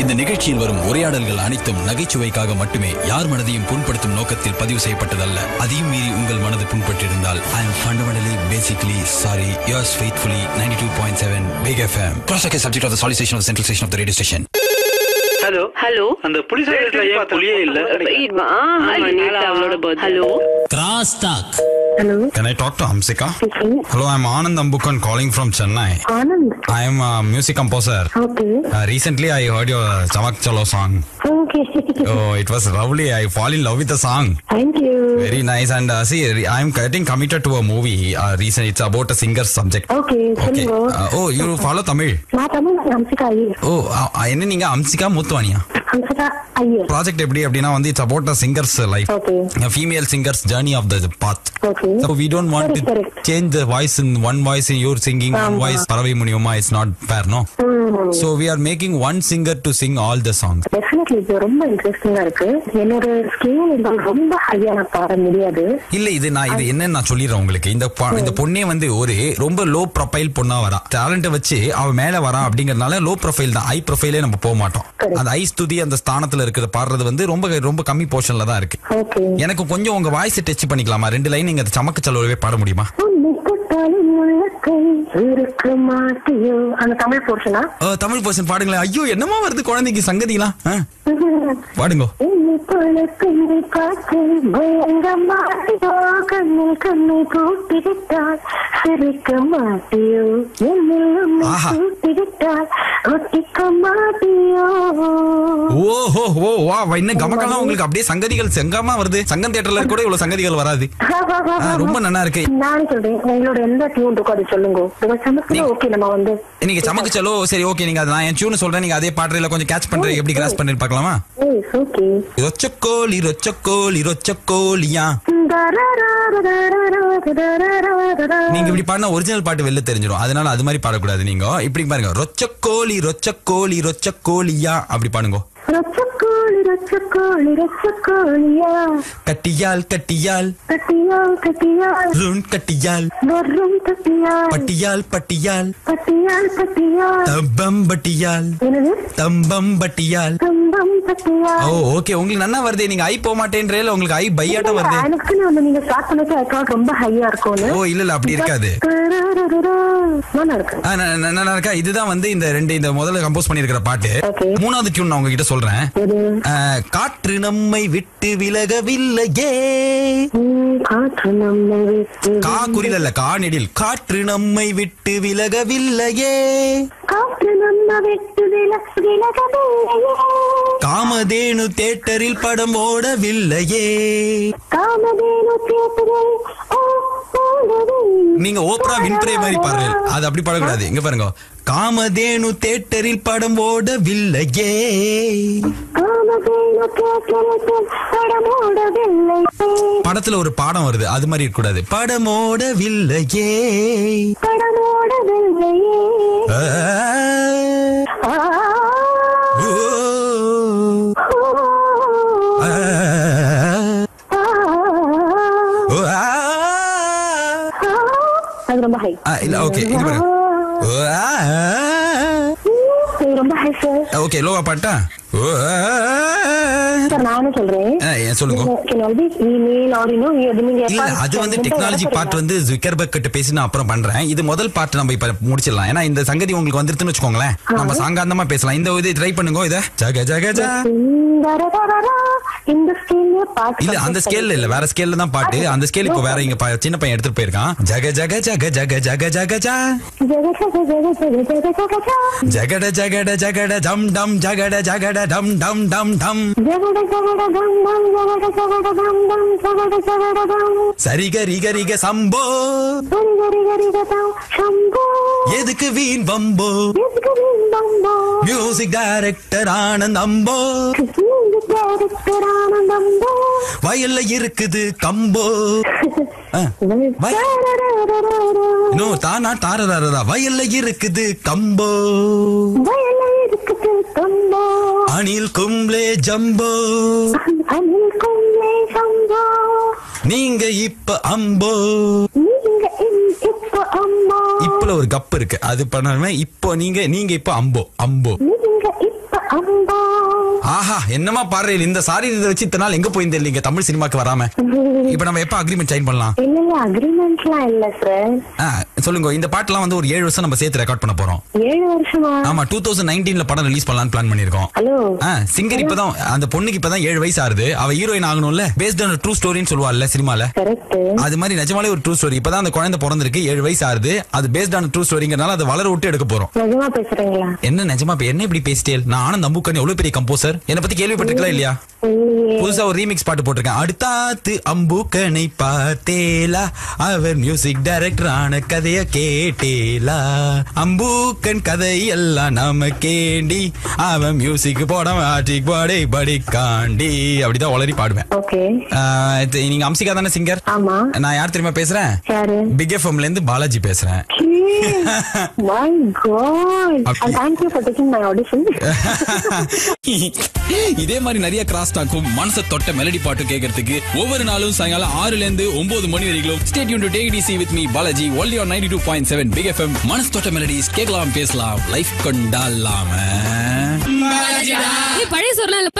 இந்த நிகழ்ச்சியில் வரும் உரையாடல்கள் அனைத்தும் நகைச்சுவைக்காக மட்டுமே யார் மனதையும் புண்படுத்தும் நோக்கத்தில் பதிவு செய்யப்பட்டதல்ல அதையும் மீறி உங்கள் மனது புண்பட்டிருந்தால் I am fundamentally basically sorry yours faithfully ninety two point seven big FM cross check is subject of the solicitation of the central station of the radio station hello hello அந்த புலிஸ் ஏன் புலியே இல்ல அவளோட hello Cross talk. Hello, Can I talk to Hamsika? speaking. Hello, I'm Anand Ambukan calling from Chennai. Anand. I am a music composer. Okay. Uh, recently, I heard your Chamak Chalo song. Okay. Oh, it was lovely. I fall in love with the song. Thank you. Very nice. And uh, see, re- I'm getting committed to a movie. Uh, recent, it's about a singer's subject. Okay, Okay. சொல்லுங்க Uh, oh, you follow Tamil? நான் தமிழ் அம்சிகா ஐயர் ஓ அ- என்ன நீங்க அம்சிகா முத்துவானியா அம்சிகா Iyer project எப்படி அப்படின்னா வந்து it's about a singers life Okay. Female singers journey of the path Okay. So we don't want Correct, to correct. change the voice in one voice in your singing, one ஆமா. voice பறவை Muniyamma it's not fair, no? So we are making one singer to sing all the songs. Definitely இது ரொம்ப இன்ட்ரெஸ்டிங்கா இருக்கு என்னோட scale ரொம்ப ஹையா நான் பாட முடியாது இல்ல இது நான் இது என்னன்னு நான் சொல்லிடுறேன் உங்களுக்கு இந்த ப- இந்த பொண்ணே வந்து ஒரு ரொம்ப லோ ப்ரொஃபைல் பொண்ணா வரா டேலண்ட் வச்சு அவ மேல வரா அப்படிங்கறதுனால லோ ப்ரொஃபைல் தான் ஹை ப்ரொஃபைலே நம்ம போக மாட்டோம் Correct. அந்த ஐ ஸ்துதி அந்த ஸ்தானத்துல இருக்கிற பாடுறது வந்து ரொம்ப ரொம்ப கம்மி போர்ஷன்ல தான் இருக்கு ஓகே எனக்கு கொஞ்சம் உங்க வாய்ஸ் டச் பண்ணிக்கலாமா ரெண்டு லைன் நீங்க சமக்க செலவே பாட முடியுமா உன்னை தொட்டாலும் உள்ளக்கை இருக்க மாட்டியோ அந்த தமிழ் போர்ஷனா அஹ், தமிழ் பர்சன் பாடுங்களேன் ஐயோ என்னமா வருது குழந்தைக்கு சங்கதிலாம் ஆ, பாடுங்க என்னை போல பெண்ணை பார்த்து பயங்க மாட்டியோ கண்ணில் கண்ணை கூட்டிவிட்டால் சிரிக்க மாட்டியோ என்னில் உன்னை ஆஹா. கூட்டிவிட்டால் ஒட்டிக்க மாட்டியோ ஓஹோ ஓ வா வா, இன்னும் கமக்கலாம் உங்களுக்கு அப்படியே சங்கதிகள் செங்கமா வருது சங்கம் தியேட்டர்ல கூட இவ்வளவு சங்கதிகள் வராது ஆ, ரொம்ப நல்லா இருக்கு நானே சொல்றேன் உங்களோட எந்த டியூன் இருக்கோ அதை சொல்லுங்க சமஸ்கிருதம் ஓகே நம்ம வந்து நீங்க சமக்கு செலோ சரி ஓகே நீங்க அது நான் என் டியூன் சொல்றேன் நீங்க அதே பாட்டுல கொஞ்சம் கேட்ச் பண்றீங்க எப்படி கிராஸ் பண்றீங்க பார்க்கலாமா ஓகே ரொச்சக்கோலி ரொச்சக்கோலி ரொச்சக்கோலியா நீங்க இப்படி பாடினா ஒரிஜினல் பாட்டு வெளில தெரிஞ்சிடும் அதனால அது மாதிரி பாடக்கூடாது நீங்க இப்படி பாருங்க ரொச்சக்கோலி ரொச்சக்கோலி ரொச்சக்கோலியா அப்படி பாடுங்க ரச்சக்கோழி ரச்சக்கோழி ரச்சக்கோழியா கட்டியால் கட்டியால் கட்டியால் கட்டியால் ருண் கட்டியால் வரும் கட்டியால் பட்டியால் பட்டியால் பட்டியால் பட்டியால் தம்பம் பட்டியால் என்னது தம்பம் பட்டியால் தம்பம் பட்டியால் ஓ ஓகே உங்களுக்கு நல்லா வருதே நீங்க ஐ போக மாட்டேன்றேல உங்களுக்கு ஐ பையாட்டம் வருதே எனக்குன்னு வந்து நீங்க ஸ்டார்ட் பண்ணது அக்கௌண்ட் ரொம்ப ஹையா இருக்கும்னு ஓ இல்ல இல்ல அப்படி இருக்காது நல்லா இருக்கு ஆ, ந- ந- நல்லா இருக்கா இதுதான் வந்து இந்த ரெண்டு இந்த முதல்ல கம்போஸ் பண்ணிருக்கிற பாட்டு Okay. மூணாவது டியூன் நான் உங்ககிட்ட சொல்றேன் எது ஆ, காற்று நம்மை விட்டு விலகவில்லையே உம், காற்று நம்மை விட்டு கா குறில இல்ல கா நெடில் காற்று நம்மை விட்டு விலகவில்லையே காற்று நம்ம விட்டு வில விலகவில்லையே காமதேனு தேட்டரில் படம் ஓடவில்லையே காமதேனு தேட்டரில் ஓ ஓடவில்லை. நீங்க ஓப்ரா வின்பிரே மாதிரி பாருங்க அது அப்படி பாடக்கூடாது இங்க பாருங்க காமதேனு தேட்டரில் படம் ஓடவில்லையே காமதேனு தேட்டரில் படம் ஓடவில்லை படத்துல ஒரு பாடம் வருது அது மாதிரி இருக்க கூடாது படம் ஓடவில்லையே படம் ஓடவில்லையே ஆ, ஆ, ஓ, ஓ, ஆ, ஆ, ஓ, ஆ. அது ரொம்ப ஹை ஆ, இல்ல ஓகே இங்க பாருங்க ஓ, ஆ. இது ரொம்ப ஹை சார் ஓகே லோவா பாட்டா ஓ, ஆ. சார் நானும் சொல்றேன் ஆ, ஏன் சொல்லுங்க can always email or you know you- நீங்க இல்ல எப்ப- அது வந்து எப்ப டெக்னாலஜி வரப்போறீங்க? பார்ட் வந்து ஜுக்கர்பர்க் கிட்ட பேசி நான் அப்புறம் பண்றேன் இது முதல் பார்ட் நம்ம இப்ப முடிச்சிடலாம் ஏன்னா இந்த சங்கதி உங்களுக்கு வந்துருதுன்னு வச்சுக்கோங்களேன் நம்ம சாங்காந்தமா பேசலாம் இந்த இது ட்ரை பண்ணுங்க இத ஜக ஜக ஜ சுந்தரதரரா, இந்த ஸ்கேல்ல பாட்டு இல்ல அந்த ஸ்கேல்ல இல்ல வேற ஸ்கேல்ல தான் பாட்டு அந்த ஸ்கேல் இப்போ வேற இங்க ப- சின்ன பையன் எடுத்துட்டு போயிருக்கான் ஜக ஜக ஜக ஜக ஜக ஜக ஜா ஜெக ஜெக ஜெக ஜெக ஜெக ஜெக ஜா. ஜகட ஜகட ஜகட ஜம் டம் ஜகட ஜகட டம் டம் டம் டம் ஜெகட ஜெகட டம் டம் ஜெகட ஜெகட டம் டம் ஜெகட ஜெகட டம். சரிக ரிக ரிக சம்போ சரி சரி சரி கதம் சம்போ. எதுக்கு வீண் வம்போ எதுக்கு நீ பம்போ? மியூசிக் டைரக்டர் ஆனந்த் அம்போ நீங்க director ஆனந்தம்போ. வயல்ல இருக்குது கம்போ ஆ, வய- தரரரரரரா. இன்னும் தானா தாரதாரதா வயல்ல இருக்குது கம்போ வயல்ல இருக்குது கம்போ. அணில் கும்ளே ஜம்போ அணில் கொள்ளை சம்போ. நீங்க இப்ப அம்போ நீங்க இ- இப்ப அம்மா இப்பல ஒரு கப் இருக்கு அது பண்ணாம இப்போ நீங்க நீங்க இப்ப அம்போ அம்போ நீங்க இப்ப அம்பா ஆஹா என்னமா பாடுறீங்க இந்த சாரி இதை வச்சு இத்தனை நாள் எங்க போயிருந்தேன் இல்லைங்க தமிழ் சினிமாக்கு வராம இப்ப நம்ம எப்ப அக்ரிமெண்ட் சைன் பண்ணலாம் இல்ல இல்ல அக்ரிமெண்ட்லாம் இல்ல சார் ஆ, சொல்லுங்க இந்த பாட்டுலாம் வந்து ஒரு ஏழு வருஷம் நம்ம சேர்த்து ரெக்கார்ட் பண்ண போறோம் ஏழு வருஷமா ஆமா டூ தௌசண்ட் நைன்டீன்ல படம் ரிலீஸ் பண்ணலாம்னு பிளான் பண்ணிருக்கோம் ஹலோ சிங்கர் இப்பதான் அந்த பொண்ணுக்கு இப்பதான் ஏழு வயசு ஆகுது அவ ஹீரோயின் ஆகணும்ல பேஸ்ட் ஆன் ட்ரூ ஸ்டோரின்னு சொல்லுவாள்ல சினிமால கரெக்ட் அது மாதிரி நிஜமாலே ஒரு ட்ரூ ஸ்டோரி இப்பதான் அந்த குழந்தை பிறந்திருக்கு ஏழு வயசு ஆகுது அது பேஸ்ட் ஆன் ட்ரூ ஸ்டோரிங்கிறனால அதை வளர விட்டு எடுக்க போறோம் நிஜமா பேசுறீங்களா என்ன நிஜமா இப்ப என்ன இப்படி பேசிட்டேன் நான் ஆனந்த் அம்புக்கன் எவ்வளவு பெரிய கம்போசர் என்ன பத்தி கேள்விப்பட்டிருக்கலாம் இல்லையா இல்லையே புதுசா ஒரு ரீமிக்ஸ் பாட்டு போட்டிருக்கேன் அடுத்தாத்து அம்புக்கனை பார்த்தேலா அவர் மியூசிக் டைரக்டர் ஆன கதைய கேட்டேலா அம்புக்கன் கதை எல்லாம் நாம கேண்டி அவன் மியூசிக் போட ஆட்டிக் பாடே படிக்காண்டி அப்படிதான் உளறி பாடுவேன் ஓகே ஆஹ் இது நீங்க அம்சிகா தானே சிங்கர் ஆமா நான் யார் தெரியுமா பேசுறேன் யாரு பிக் எஃப்எம்ல இருந்து பாலாஜி பேசுறேன் மை காட் அப்படி- thank you for taking my audition இதே மாதிரி நிறைய கிராஸ் டாக்கும் மனசை தொட்ட மெலடி பாட்டு கேட்கறதுக்கு ஒவ்வொரு நாளும் சாயங்காலம் ஆறுல இருந்து ஒன்பது மணி வரைக்கும் stayed you to take TC with me Balaji only on ninety two point seven big FM மனசு தொட்ட மெலடிஸ் கேட்கலாம் பேசலாம் லைஃப் கொண்டாடலாம ஏய், பழைய சோறுலாம் இல்ல